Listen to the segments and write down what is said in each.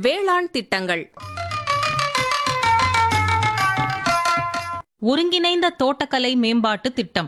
வேளாண் திட்டங்கள் ஒருங்கிணைந்த தோட்டக்கலை மேம்பாட்டு திட்டம்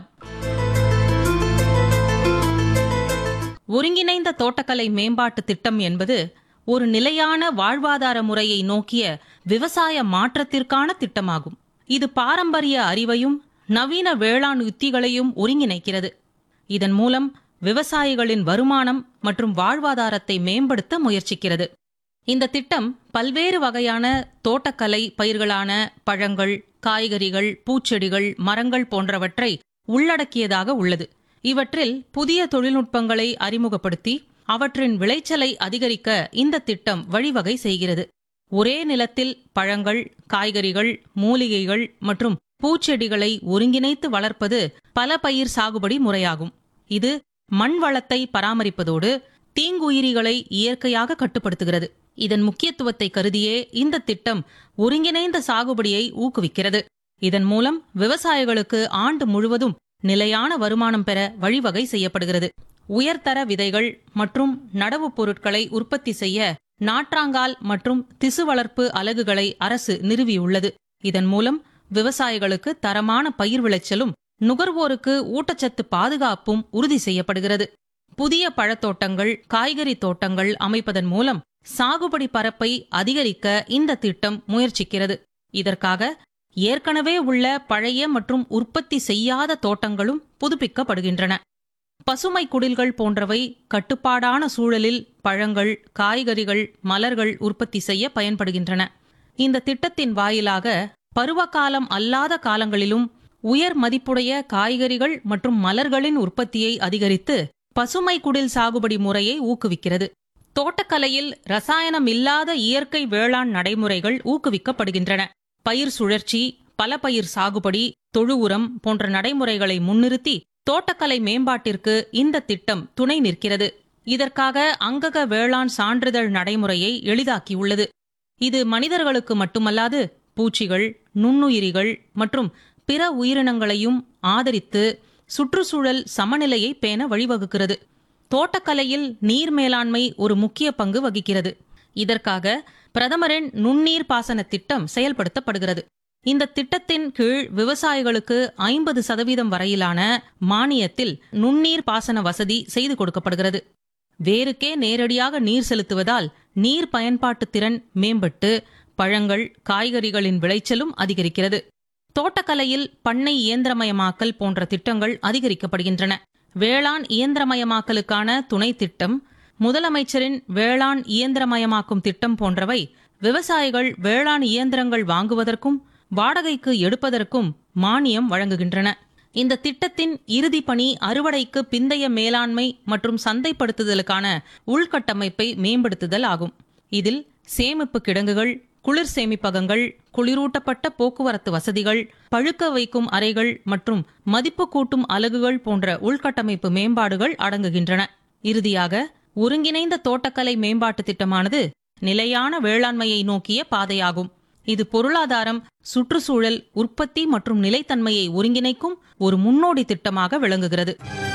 ஒருங்கிணைந்த தோட்டக்கலை மேம்பாட்டு திட்டம் என்பது ஒரு நிலையான வாழ்வாதார முறையை நோக்கிய விவசாய மாற்றத்திற்கான திட்டமாகும் இது பாரம்பரிய அறிவையும் நவீன வேளாண் உத்திகளையும் ஒருங்கிணைக்கிறது இதன் மூலம் விவசாயிகளின் வருமானம் மற்றும் வாழ்வாதாரத்தை மேம்படுத்த முயற்சிக்கிறது இந்த திட்டம் பல்வேறு வகையான தோட்டக்கலை பயிர்களான பழங்கள் காய்கறிகள் பூச்செடிகள் மரங்கள் போன்றவற்றை உள்ளடக்கியதாக உள்ளது இவற்றில் புதிய தொழில்நுட்பங்களை அறிமுகப்படுத்தி அவற்றின் விளைச்சலை அதிகரிக்க இந்த திட்டம் வழிவகை செய்கிறது ஒரே நிலத்தில் பழங்கள் காய்கறிகள் மூலிகைகள் மற்றும் பூச்செடிகளை ஒருங்கிணைத்து வளர்ப்பது பல பயிர் சாகுபடி முறையாகும் இது மண் வளத்தை பராமரிப்பதோடு தீங்குயிரிகளை இயற்கையாக கட்டுப்படுத்துகிறது இதன் முக்கியத்துவத்தை கருதியே இந்த திட்டம் ஒருங்கிணைந்த சாகுபடியை ஊக்குவிக்கிறது இதன் மூலம் விவசாயிகளுக்கு ஆண்டு முழுவதும் நிலையான வருமானம் பெற வழிவகை செய்யப்படுகிறது உயர்தர விதைகள் மற்றும் நடவுப் பொருட்களை உற்பத்தி செய்ய நாற்றாங்கால் மற்றும் திசு வளர்ப்பு அலகுகளை அரசு நிறுவியுள்ளது இதன் மூலம் விவசாயிகளுக்கு தரமான பயிர் விளைச்சலும் நுகர்வோருக்கு ஊட்டச்சத்து பாதுகாப்பும் உறுதி செய்யப்படுகிறது புதிய பழத்தோட்டங்கள் காய்கறி தோட்டங்கள் அமைப்பதன் மூலம் சாகுபடி பரப்பை அதிகரிக்க இந்த திட்டம் முயற்சிக்கிறது இதற்காக ஏற்கனவே உள்ள பழைய மற்றும் உற்பத்தி செய்யாத தோட்டங்களும் புதுப்பிக்கப்படுகின்றன பசுமை குடில்கள் போன்றவை கட்டுப்பாடான சூழலில் பழங்கள் காய்கறிகள் மலர்கள் உற்பத்தி செய்ய பயன்படுகின்றன இந்த திட்டத்தின் வாயிலாக பருவகாலம் அல்லாத காலங்களிலும் உயர் மதிப்புடைய காய்கறிகள் மற்றும் மலர்களின் உற்பத்தியை அதிகரித்து பசுமை குடில் சாகுபடி முறையை ஊக்குவிக்கிறது தோட்டக்கலையில் ரசாயனம் இல்லாத இயற்கை வேளாண் நடைமுறைகள் ஊக்குவிக்கப்படுகின்றன பயிர் சுழற்சி பல பயிர் சாகுபடி தொழு உரம் போன்ற நடைமுறைகளை முன்னிறுத்தி தோட்டக்கலை மேம்பாட்டிற்கு இந்த திட்டம் துணை நிற்கிறது இதற்காக அங்கக வேளாண் சான்றிதழ் நடைமுறையை எளிதாக்கியுள்ளது இது மனிதர்களுக்கு மட்டுமல்லாது பூச்சிகள் நுண்ணுயிரிகள் மற்றும் பிற உயிரினங்களையும் ஆதரித்து சுற்றுச்சூழல் சமநிலையை பேண வழிவகுக்கிறது தோட்டக்கலையில் நீர் மேலாண்மை ஒரு முக்கிய பங்கு வகிக்கிறது இதற்காக பிரதமரின் நுண்ணீர் பாசன திட்டம் செயல்படுத்தப்படுகிறது இந்த திட்டத்தின் கீழ் விவசாயிகளுக்கு ஐம்பது சதவீதம் வரையிலான மானியத்தில் நுண்ணீர் பாசன வசதி செய்து கொடுக்கப்படுகிறது வேருக்கே நேரடியாக நீர் செலுத்துவதால் நீர் பயன்பாட்டு திறன் மேம்பட்டு பழங்கள் காய்கறிகளின் விளைச்சலும் அதிகரிக்கிறது தோட்டக்கலையில் பண்ணை இயந்திரமயமாக்கல் போன்ற திட்டங்கள் அதிகரிக்கப்படுகின்றன வேளாண் இயந்திரமயமாக்கலுக்கான துணை திட்டம் முதலமைச்சரின் வேளாண் இயந்திரமயமாக்கும் திட்டம் போன்றவை விவசாயிகள் வேளாண் இயந்திரங்கள் வாங்குவதற்கும் வாடகைக்கு எடுப்பதற்கும் மானியம் வழங்குகின்றன இந்த திட்டத்தின் இறுதி பணி அறுவடைக்கு பிந்தைய மேலாண்மை மற்றும் சந்தைப்படுத்துதலுக்கான உள்கட்டமைப்பை மேம்படுத்துதல் ஆகும் இதில் சேமிப்பு கிடங்குகள் குளிர் சேமிப்பகங்கள் குளிரூட்டப்பட்ட போக்குவரத்து வசதிகள் பழுக்க வைக்கும் அறைகள் மற்றும் மதிப்பு கூட்டும் அலகுகள் போன்ற உள்கட்டமைப்பு மேம்பாடுகள் அடங்குகின்றன இறுதியாக ஒருங்கிணைந்த தோட்டக்கலை மேம்பாட்டு திட்டமானது நிலையான வேளாண்மையை நோக்கிய பாதையாகும் இது பொருளாதாரம் சுற்றுச்சூழல் உற்பத்தி மற்றும் நிலைத்தன்மையை ஒருங்கிணைக்கும் ஒரு முன்னோடி திட்டமாக விளங்குகிறது